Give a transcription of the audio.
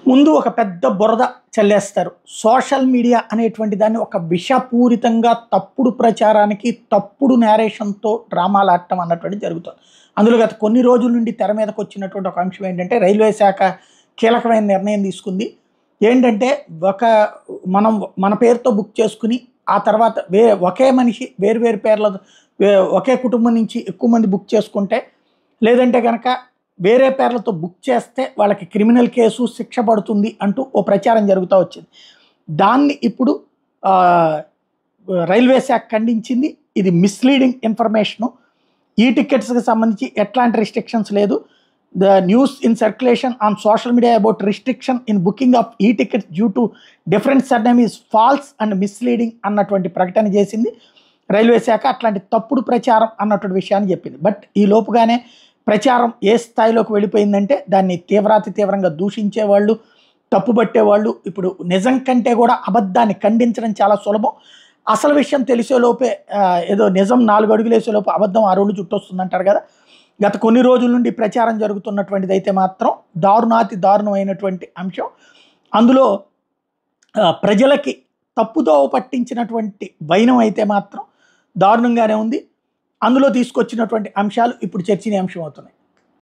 ముందు ఒక పెద్ద బురద చల్లేస్తారు సోషల్ మీడియా అనేటువంటి దాన్ని ఒక విషపూరితంగా తప్పుడు ప్రచారానికి తప్పుడు నేరేషన్తో డ్రామాలు ఆడటం అన్నటువంటి జరుగుతుంది అందులో గత కొన్ని రోజుల నుండి తెర మీదకి వచ్చినటువంటి ఒక అంశం ఏంటంటే రైల్వే శాఖ కీలకమైన నిర్ణయం తీసుకుంది ఏంటంటే ఒక మనం మన పేరుతో బుక్ చేసుకుని ఆ తర్వాత వే ఒకే మనిషి వేరు వేరు పేర్ల వే- ఒకే కుటుంబం నుంచి ఎక్కువ మంది బుక్ చేసుకుంటే లేదంటే కనుక వేరే పేర్లతో బుక్ చేస్తే వాళ్ళకి క్రిమినల్ కేసు శిక్ష పడుతుంది అంటూ ఓ ప్రచారం జరుగుతూ వచ్చింది దాన్ని ఇప్పుడు ఆ, రైల్వే శాఖ ఖండించింది ఇది మిస్లీడింగ్ ఇన్ఫర్మేషను ఈ టికెట్స్కి సంబంధించి ఎట్లాంటి రిస్ట్రిక్షన్స్ లేదు the news in circulation on social media about restriction in booking of e tickets due to different surname is false and misleading అన్నటువంటి ప్రకటన చేసింది రైల్వే శాఖ అట్లాంటి తప్పుడు ప్రచారం అన్నటువంటి విషయాన్ని చెప్పింది బట్ ఈ లోపుగానే ప్రచారం ఏ స్థాయిలోకి వెళ్ళిపోయిందంటే దాన్ని తీవ్రాతి తీవ్రంగా దూషించే వాళ్ళు తప్పుపట్టే వాళ్ళు ఇప్పుడు నిజం కంటే కూడా అబద్ధాన్ని ఖండించడం చాలా సులభం అసలు విషయం తెలిసే లోపే ఆ, ఏదో నిజం నాలుగు అడుగులు వేసే లోపు అబద్ధం ఆ రోజు చుట్టొస్తుంది అంటారు కదా గత కొన్ని రోజుల నుండి ప్రచారం జరుగుతున్నటువంటిది అయితే మాత్రం దారుణాతి దారుణమైనటువంటి అంశం అందులో ఆ, ప్రజలకి తప్పుదో పట్టించినటువంటి వైనం అయితే మాత్రం దారుణంగానే ఉంది అందులో తీసుకొచ్చినటువంటి అంశాలు ఇప్పుడు చర్చనీయాంశం అవుతున్నాయి